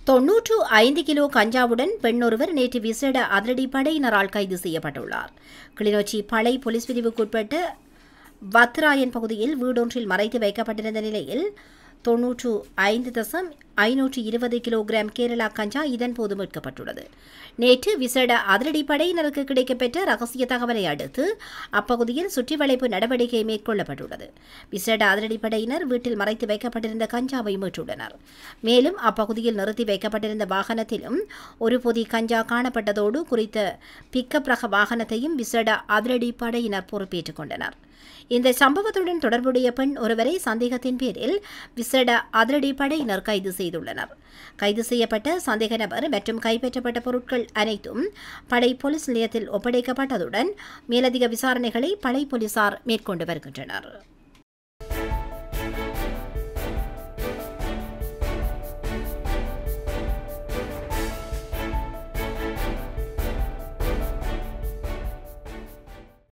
தொன்னூற்று ஐந்து கிலோ கஞ்சாவுடன் பெண் ஒருவர் நேற்று விசேட அதிரடி படையினரால் கைது செய்யப்பட்டுள்ளார் கிளிநொச்சி பளை போலீஸ் பிரிவுக்குட்பட்ட வத்ராயன் பகுதியில் வீடொன்றில் மறைத்து வைக்கப்பட்டிருந்த நிலையில் தொன்னூற்று ஐந்து தசம் ஐநூற்று இருபது கிலோகிராம் கேரளா கஞ்சா இதன்போது மீட்கப்பட்டுள்ளது நேற்று விசேட அதிரடி படையினருக்கு கிடைக்கப்பெற்ற ரகசிய தகவலை அடுத்து அப்பகுதியில் சுற்றிவளைப்பு நடவடிக்கை மேற்கொள்ளப்பட்டுள்ளது விசேட அதிரடி படையினர் வீட்டில் மறைத்து வைக்கப்பட்டிருந்த கஞ்சாவை மீட்டுள்ளனர் மேலும் அப்பகுதியில் நிறுத்தி வைக்கப்பட்டிருந்த வாகனத்திலும் ஒரு பொதி கஞ்சா காணப்பட்டதோடு குறித்த பிக்கப் ரக வாகனத்தையும் விசேட அதிரடி படையினர் பொறுப்பேற்றுக் கொண்டனர் இந்த சம்பவத்துடன் தொடர்புடைய பெண் ஒருவரை சந்தேகத்தின் பேரில் விசேட அதிரடி படையினர் கைது செய்துள்ளனர் கைது செய்யப்பட்ட சந்தேக நபர் மற்றும் கைப்பற்றப்பட்ட பொருட்கள் அனைத்தும் படை போலீஸ் நிலையத்தில் ஒப்படைக்கப்பட்டதுடன் மேலதிக விசாரணைகளை படை போலீசார் மேற்கொண்டு வருகின்றனர்